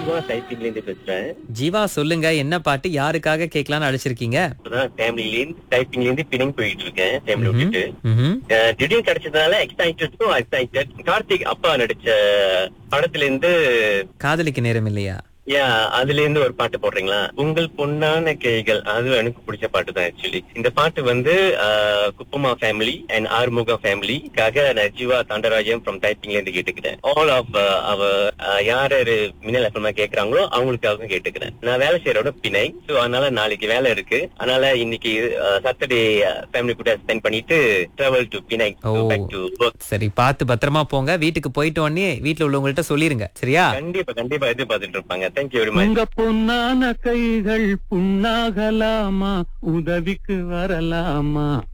ஜீவா டைப்பிங்ல இருந்து பேசுறேன் ஜீவா சொல்லுங்க என்ன பாட்டு யாருக்காக கேட்கலாம்னு அழைச்சிருக்கீங்க இப்பதான் ஃபேமிலில இருந்து டைப்பிங்ல இருந்து பிணைங்க போயிட்டு இருக்கேன் ஃபேமிலி ம்ஹும். விட்டுட்டு ம்ஹும். அஹ், திடீர்னு கிடைச்சதுனால எக்ஸைட்டட் எக்ஸைட்டட் கார்த்திக் அப்பா நடிச்ச படத்துல இருந்து காதலிக்க நேரம் இல்லையா யா அதுல இருந்து ஒரு பாட்டு போடுறீங்களா உங்கள் பொன்னான கைகள் அது எனக்கு பிடிச்ச பாட்டு தான் ஆக்சுவலி இந்த பாட்டு வந்து அஹ், குப்பமா ஃபேமிலி அண்ட் ஆறுமுக ஃபேமிலிக்காக நான் ஜீவா தாண்டராஜன் ஃப்ரம் டைப்பிங்ல இருந்து கேட்டுக்கிறேன் ஆல் ஆஃப் அவ அஹ், யார் யாரு மின்னல் எஃப்எம் கேக்குறாங்களோ அவங்களுக்காக கேட்டுக்கிறேன் நான் வேலை செய்யறோட பிணை சோ அதனால நாளைக்கு வேலை இருக்கு அதனால இன்னைக்கு சாட்டர்டே ஃபேமிலி கூட ஸ்பெண்ட் பண்ணிட்டு டிராவல் டு பிணை ஓ. பேக் டு ஒர்க் சரி பார்த்து பத்திரமா போங்க வீட்டுக்கு போயிட்டு உடனே வீட்டுல உள்ளவங்கள்ட்ட சொல்லிருங்க சரியா கண்டிப்பா கண்டிப்பா எதிர்பார்த்துட்டு இருப்பாங்க தேங்க்யூ வெரி மச் உங்க பொன்னான கைகள் புண்ணாகலாமா உதவிக்கு வரலாமா